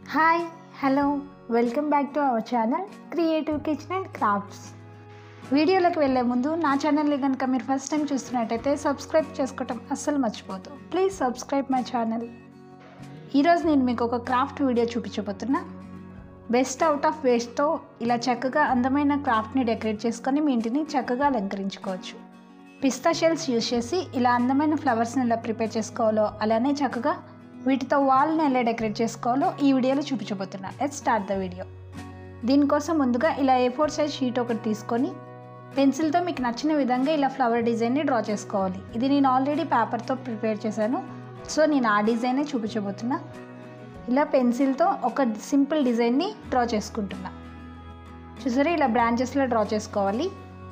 hi hello welcome back to our channel creative kitchen and crafts వీడియోలోకి వెళ్ళే ముందు నా ఛానల్ని కనుక మీరు ఫస్ట్ టైం చూస్తున్నట్టయితే సబ్స్క్రైబ్ చేసుకోవటం అస్సలు మర్చిపోదు ప్లీజ్ సబ్స్క్రైబ్ మై ఛానల్ ఈరోజు నేను మీకు ఒక క్రాఫ్ట్ వీడియో చూపించబోతున్నా బెస్ట్ అవుట్ ఆఫ్ వేస్ట్తో ఇలా చక్కగా అందమైన క్రాఫ్ట్ని డెకరేట్ చేసుకొని మీ ఇంటిని చక్కగా అలంకరించుకోవచ్చు పిస్తా షెల్స్ యూజ్ చేసి ఇలా అందమైన ఫ్లవర్స్ని ఎలా ప్రిపేర్ చేసుకోవాలో అలానే చక్కగా వీటితో వాల్ని ఎలా డెకరేట్ చేసుకోవాలో ఈ వీడియోలో చూపించబోతున్నా లెట్ స్టార్ట్ ద వీడియో దీనికోసం ముందుగా ఇలా ఏ ఫోర్ సైజ్ షీట్ ఒకటి తీసుకొని పెన్సిల్తో మీకు నచ్చిన విధంగా ఇలా ఫ్లవర్ డిజైన్ని డ్రా చేసుకోవాలి ఇది నేను ఆల్రెడీ పేపర్తో ప్రిపేర్ చేశాను సో నేను ఆ డిజైనే చూపించబోతున్నా ఇలా పెన్సిల్తో ఒక సింపుల్ డిజైన్ని డ్రా చేసుకుంటున్నా చూసారా ఇలా బ్రాంచెస్లో డ్రా చేసుకోవాలి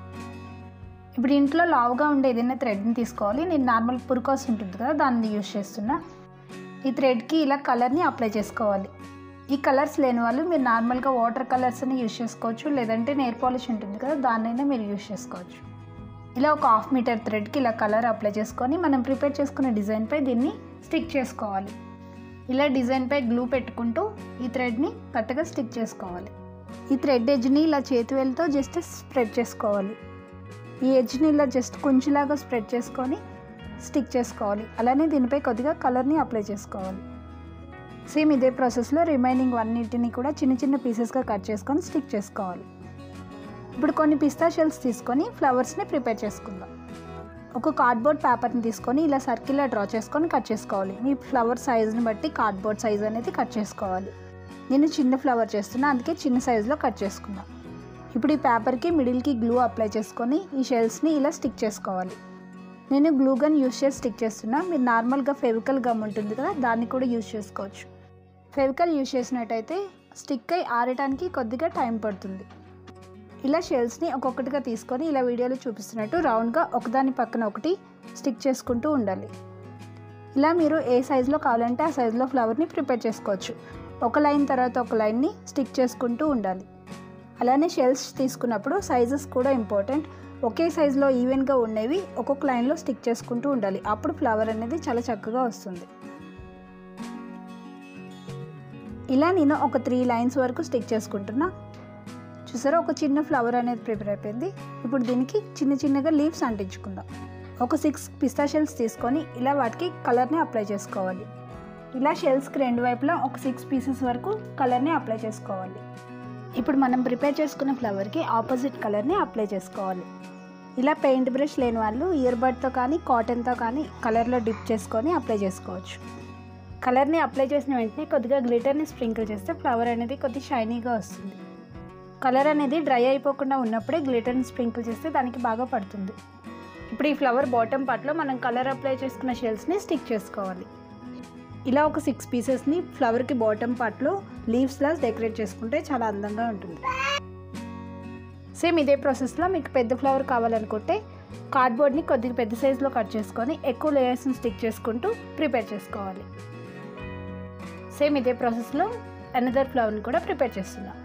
ఇప్పుడు ఇంట్లో లావుగా ఉండే ఏదైనా థ్రెడ్ని తీసుకోవాలి నేను నార్మల్ పురుకోస్ ఉంటుంది కదా దాన్ని యూజ్ చేస్తున్నా ఈ థ్రెడ్కి ఇలా కలర్ని అప్లై చేసుకోవాలి ఈ కలర్స్ లేని వాళ్ళు మీరు నార్మల్గా వాటర్ కలర్స్ని యూజ్ చేసుకోవచ్చు లేదంటే నెయిల్ పాలిష్ ఉంటుంది కదా దాన్నైనా మీరు యూజ్ చేసుకోవచ్చు ఇలా ఒక హాఫ్ మీటర్ థ్రెడ్కి ఇలా కలర్ అప్లై చేసుకొని మనం ప్రిపేర్ చేసుకున్న డిజైన్పై దీన్ని స్టిక్ చేసుకోవాలి ఇలా డిజైన్పై గ్లూ పెట్టుకుంటూ ఈ థ్రెడ్ని కరెక్ట్గా స్టిక్ చేసుకోవాలి ఈ థ్రెడ్ ఎడ్జ్ని ఇలా చేతివేలతో జస్ట్ స్ప్రెడ్ చేసుకోవాలి ఈ ఎడ్జ్ని ఇలా జస్ట్ కొంచెంలాగా స్ప్రెడ్ చేసుకొని స్టిక్ చేసుకోవాలి అలానే దీనిపై కొద్దిగా కలర్ని అప్లై చేసుకోవాలి సేమ్ ఇదే ప్రాసెస్లో రిమైనింగ్ వన్నిటిని కూడా చిన్న చిన్న పీసెస్గా కట్ చేసుకొని స్టిక్ చేసుకోవాలి ఇప్పుడు కొన్ని పిస్తా షెల్స్ తీసుకొని ఫ్లవర్స్ని ప్రిపేర్ చేసుకుందాం ఒక కార్డ్బోర్డ్ పేపర్ని తీసుకొని ఇలా సర్కిల్లా డ్రా చేసుకొని కట్ చేసుకోవాలి మీ ఫ్లవర్ సైజ్ని బట్టి కార్డ్బోర్డ్ సైజ్ అనేది కట్ చేసుకోవాలి నేను చిన్న ఫ్లవర్ చేస్తున్నా అందుకే చిన్న సైజులో కట్ చేసుకున్నా ఇప్పుడు ఈ పేపర్కి మిడిల్కి గ్లూ అప్లై చేసుకొని ఈ షెల్స్ని ఇలా స్టిక్ చేసుకోవాలి నేను గ్లూ గన్ యూస్ చేసి స్టిక్ చేస్తున్నా మీరు నార్మల్గా ఫెవికల్ గమ్ ఉంటుంది కదా దాన్ని కూడా యూజ్ చేసుకోవచ్చు ఫెవికల్ యూజ్ చేసినట్టయితే స్టిక్ అయి ఆరటానికి కొద్దిగా టైం పడుతుంది ఇలా షెల్స్ని ఒక్కొక్కటిగా తీసుకొని ఇలా వీడియోలో చూపిస్తున్నట్టు రౌండ్గా ఒకదాని పక్కన ఒకటి స్టిక్ చేసుకుంటూ ఉండాలి ఇలా మీరు ఏ సైజులో కావాలంటే ఆ సైజులో ఫ్లవర్ని ప్రిపేర్ చేసుకోవచ్చు ఒక లైన్ తర్వాత ఒక లైన్ని స్టిక్ చేసుకుంటూ ఉండాలి అలానే షెల్స్ తీసుకున్నప్పుడు సైజెస్ కూడా ఇంపార్టెంట్ ఒకే సైజులో ఈవెన్గా ఉండేవి ఒక్కొక్క లైన్లో స్టిక్ చేసుకుంటూ ఉండాలి అప్పుడు ఫ్లవర్ అనేది చాలా చక్కగా వస్తుంది ఇలా నేను ఒక త్రీ లైన్స్ వరకు స్టిక్ చేసుకుంటున్నా చూసారా ఒక చిన్న ఫ్లవర్ అనేది ప్రిపేర్ అయిపోయింది ఇప్పుడు దీనికి చిన్న చిన్నగా లీవ్స్ అంటించుకుందాం ఒక సిక్స్ పిస్తా షెల్స్ తీసుకొని ఇలా వాటికి కలర్ని అప్లై చేసుకోవాలి ఇలా షెల్స్కి రెండు వైపులా ఒక సిక్స్ పీసెస్ వరకు కలర్ని అప్లై చేసుకోవాలి ఇప్పుడు మనం ప్రిపేర్ చేసుకున్న ఫ్లవర్కి ఆపోజిట్ కలర్ని అప్లై చేసుకోవాలి ఇలా పెయింట్ బ్రష్ లేని వాళ్ళు ఇయర్ బడ్తో కానీ కాటన్తో కానీ కలర్లో డిప్ చేసుకొని అప్లై చేసుకోవచ్చు కలర్ని అప్లై చేసిన వెంటనే కొద్దిగా గ్లిటర్ని స్ప్రింకిల్ చేస్తే ఫ్లవర్ అనేది కొద్ది షైనీగా వస్తుంది కలర్ అనేది డ్రై అయిపోకుండా ఉన్నప్పుడే గ్లిటర్ని స్ప్రింకిల్ చేస్తే దానికి బాగా పడుతుంది ఇప్పుడు ఈ ఫ్లవర్ బాటమ్ పార్ట్లో మనం కలర్ అప్లై చేసుకున్న షెల్స్ని స్టిక్ చేసుకోవాలి ఇలా ఒక సిక్స్ పీసెస్ని ఫ్లవర్కి బాటమ్ పార్ట్లో లీవ్స్లా డెకరేట్ చేసుకుంటే చాలా అందంగా ఉంటుంది సేమ్ ఇదే ప్రాసెస్లో మీకు పెద్ద ఫ్లవర్ కావాలనుకుంటే కార్డ్బోర్డ్ని కొద్దిగా పెద్ద సైజులో కట్ చేసుకొని ఎక్కువ లేయర్స్ని స్టిక్ చేసుకుంటూ ప్రిపేర్ చేసుకోవాలి సేమ్ ఇదే ప్రాసెస్లో అనదర్ ఫ్లవర్ని కూడా ప్రిపేర్ చేస్తున్నాం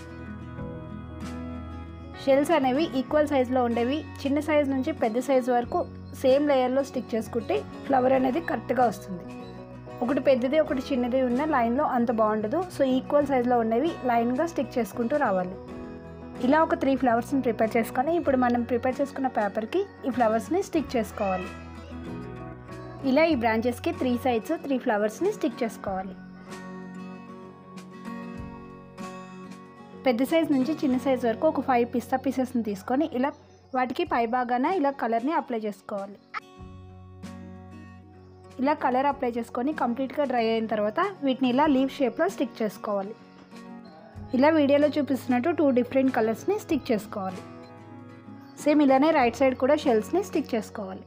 షెల్స్ అనేవి ఈక్వల్ సైజులో ఉండేవి చిన్న సైజ్ నుంచి పెద్ద సైజ్ వరకు సేమ్ లేయర్లో స్టిక్ చేసుకుంటే ఫ్లవర్ అనేది కరెక్ట్గా వస్తుంది ఒకటి పెద్దది ఒకటి చిన్నది ఉన్న లైన్లో అంత బాగుండదు సో ఈక్వల్ సైజులో ఉండేవి లైన్గా స్టిక్ చేసుకుంటూ రావాలి ఇలా ఒక త్రీ ఫ్లవర్స్ని ప్రిపేర్ చేసుకొని ఇప్పుడు మనం ప్రిపేర్ చేసుకున్న పేపర్కి ఈ ఫ్లవర్స్ని స్టిక్ చేసుకోవాలి ఇలా ఈ బ్రాంచెస్కి త్రీ సైడ్స్ త్రీ ఫ్లవర్స్ని స్టిక్ చేసుకోవాలి పెద్ద సైజ్ నుంచి చిన్న సైజ్ వరకు ఒక ఫైవ్ పిస్తా పీసెస్ని తీసుకొని ఇలా వాటికి పై భాగాన ఇలా కలర్ని అప్లై చేసుకోవాలి ఇలా కలర్ అప్లై చేసుకొని కంప్లీట్గా డ్రై అయిన తర్వాత వీటిని ఇలా లీవ్ షేప్లో స్టిక్ చేసుకోవాలి ఇలా వీడియోలో చూపిస్తున్నట్టు టూ డిఫరెంట్ కలర్స్ని స్టిక్ చేసుకోవాలి సేమ్ ఇలానే రైట్ సైడ్ కూడా షెల్స్ని స్టిక్ చేసుకోవాలి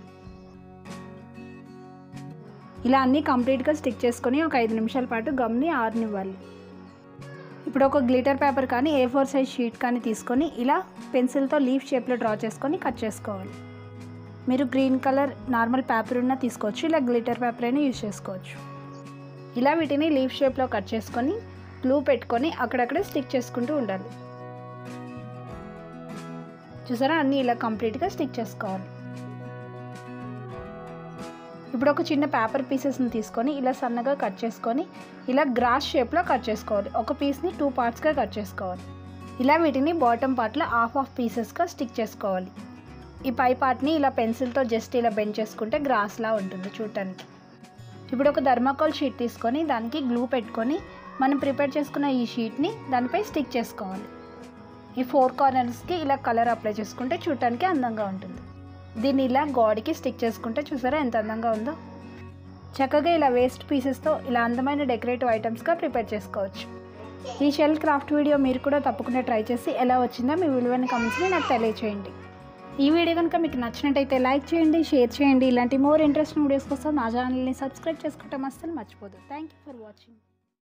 ఇలా అన్నీ కంప్లీట్గా స్టిక్ చేసుకొని ఒక ఐదు నిమిషాల పాటు గమ్ని ఆరనివ్వాలి ఇప్పుడు ఒక గ్లిటర్ పేపర్ కానీ ఏ ఫోర్ సైజ్ షీట్ కానీ తీసుకొని ఇలా పెన్సిల్తో లీఫ్ షేప్లో డ్రా చేసుకొని కట్ చేసుకోవాలి మీరు గ్రీన్ కలర్ నార్మల్ పేపర్ ఉన్న తీసుకోవచ్చు ఇలా గ్లిటర్ పేపర్ అయినా యూజ్ చేసుకోవచ్చు ఇలా వీటిని లీఫ్ షేప్లో కట్ చేసుకొని గ్లూ పెట్టుకొని అక్కడక్కడే స్టిక్ చేసుకుంటూ ఉండాలి చూసారా అన్నీ ఇలా కంప్లీట్గా స్టిక్ చేసుకోవాలి ఇప్పుడు ఒక చిన్న పేపర్ పీసెస్ని తీసుకొని ఇలా సన్నగా కట్ చేసుకొని ఇలా గ్రాస్ షేప్లో కట్ చేసుకోవాలి ఒక పీస్ని టూ పార్ట్స్గా కట్ చేసుకోవాలి ఇలా వీటిని బాటమ్ పార్ట్లో హాఫ్ ఆఫ్ పీసెస్గా స్టిక్ చేసుకోవాలి ఈ పై పార్ట్ని ఇలా పెన్సిల్తో జస్ట్ ఇలా బెండ్ చేసుకుంటే గ్రాస్లా ఉంటుంది చూడటానికి ఇప్పుడు ఒక థర్మాకోల్ షీట్ తీసుకొని దానికి గ్లూ పెట్టుకొని మనం ప్రిపేర్ చేసుకున్న ఈ షీట్ని దానిపై స్టిక్ చేసుకోవాలి ఈ ఫోర్ కార్నర్స్కి ఇలా కలర్ అప్లై చేసుకుంటే చూడటానికి అందంగా ఉంటుంది దీన్ని ఇలా గోడకి స్టిక్ చేసుకుంటే చూసారా ఎంత అందంగా ఉందో చక్కగా ఇలా వేస్ట్ పీసెస్తో ఇలా అందమైన డెకరేటివ్ ఐటమ్స్గా ప్రిపేర్ చేసుకోవచ్చు ఈ షెల్ క్రాఫ్ట్ వీడియో మీరు కూడా తప్పకుండా ట్రై చేసి ఎలా వచ్చిందో మీ విలువైన కమెంట్స్ని నాకు తెలియచేయండి ఈ వీడియో కనుక మీకు నచ్చినట్టయితే లైక్ చేయండి షేర్ చేయండి ఇలాంటి మోర్ ఇంట్రెస్టింగ్ వీడియోస్ కోసం నా ఛానల్ని సబ్స్క్రైబ్ చేసుకోవటం అస్సలు మర్చిపోదు థ్యాంక్ యూ ఫర్ వాచింగ్